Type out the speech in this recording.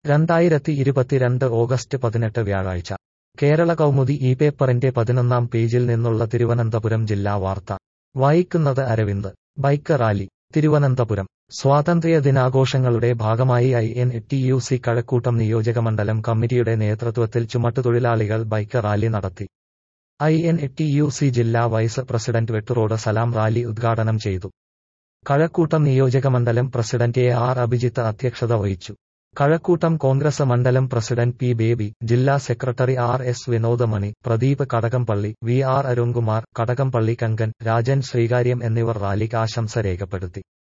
രണ്ടായിരത്തി ഇരുപത്തിരണ്ട് ഓഗസ്റ്റ് പതിനെട്ട് വ്യാഴാഴ്ച കേരള കൗമുദി ഈ പേപ്പറിന്റെ പതിനൊന്നാം പേജിൽ നിന്നുള്ള തിരുവനന്തപുരം ജില്ലാ വാർത്ത വായിക്കുന്നത് അരവിന്ദ് ബൈക്ക് റാലി തിരുവനന്തപുരം സ്വാതന്ത്ര്യ ദിനാഘോഷങ്ങളുടെ ഭാഗമായി I N T U C Kazhakkoottam നിയോജകമണ്ഡലം കമ്മിറ്റിയുടെ നേതൃത്വത്തിൽ ചുമട്ടുതൊഴിലാളികൾ ബൈക്ക് റാലി നടത്തി I N T U C ജില്ലാ vice president Vetturoad Salam rally ഉദ്ഘാടനം ചെയ്തു കഴക്കൂട്ടം നിയോജകമണ്ഡലം പ്രസിഡന്റ് എ ആർ അഭിജിത്ത് അധ്യക്ഷത വഹിച്ചു കഴക്കൂട്ടം കോൺഗ്രസ് മണ്ഡലം പ്രസിഡന്റ് പി ബേബി ജില്ലാ secretary R S Vinodamani Pradeep Kadakampally V R Arunkumar Kadakampally Kankan Rajan Sreekaryam എന്നിവർ റാലിക്ക് ആശംസ രേഖപ്പെടുത്തി